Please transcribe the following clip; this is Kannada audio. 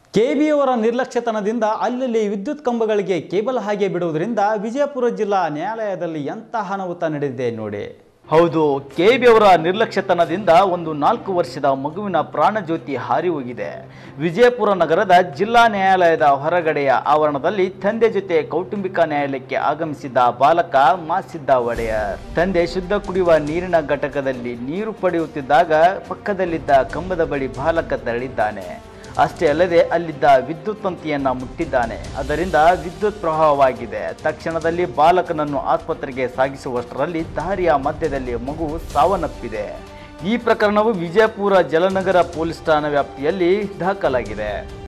ಕೆಬಿಯವರ ನಿರ್ಲಕ್ಷ್ಯತನದಿಂದ ಅಲ್ಲಲ್ಲಿ ವಿದ್ಯುತ್ ಕಂಬಗಳಿಗೆ ಕೇಬಲ್ ಹಾಗೆ ಬಿಡುವುದರಿಂದ ವಿಜಯಪುರ ಜಿಲ್ಲಾ ನ್ಯಾಯಾಲಯದಲ್ಲಿ ಎಂತಹ ಅನಾಹುತ ನಡೆದಿದೆ ನೋಡಿ ಹೌದು ಕೆಬಿಯವರ ನಿರ್ಲಕ್ಷ್ಯತನದಿಂದ ಒಂದು ನಾಲ್ಕು ವರ್ಷದ ಮಗುವಿನ ಪ್ರಾಣಜ್ಯೋತಿ ಹಾರಿ ಹೋಗಿದೆ ವಿಜಯಪುರ ನಗರದ ಜಿಲ್ಲಾ ನ್ಯಾಯಾಲಯದ ಹೊರಗಡೆಯ ಆವರಣದಲ್ಲಿ ತಂದೆ ಜೊತೆ ಕೌಟುಂಬಿಕ ನ್ಯಾಯಾಲಯಕ್ಕೆ ಆಗಮಿಸಿದ್ದ ಬಾಲಕ ಮಾಸಿದ್ದ ಒಡೆಯರ್ ತಂದೆ ಶುದ್ಧ ಕುಡಿಯುವ ನೀರಿನ ಘಟಕದಲ್ಲಿ ನೀರು ಪಡೆಯುತ್ತಿದ್ದಾಗ ಪಕ್ಕದಲ್ಲಿದ್ದ ಕಂಬದ ಬಳಿ ಬಾಲಕ ತೆರಳಿದ್ದಾನೆ ಅಷ್ಟೇ ಅಲ್ಲದೆ ಅಲ್ಲಿದ್ದ ವಿದ್ಯುತ್ ತಂತಿಯನ್ನ ಮುಟ್ಟಿದ್ದಾನೆ ಅದರಿಂದ ವಿದ್ಯುತ್ ಪ್ರವಾಹವಾಗಿದೆ ತಕ್ಷಣದಲ್ಲಿ ಬಾಲಕನನ್ನು ಆಸ್ಪತ್ರೆಗೆ ಸಾಗಿಸುವಷ್ಟರಲ್ಲಿ ದಾರಿಯ ಮಧ್ಯದಲ್ಲಿ ಮಗು ಸಾವನ್ನಪ್ಪಿದೆ ಈ ಪ್ರಕರಣವು ವಿಜಯಪುರ ಜಲನಗರ ಪೊಲೀಸ್ ಠಾಣಾ ವ್ಯಾಪ್ತಿಯಲ್ಲಿ ದಾಖಲಾಗಿದೆ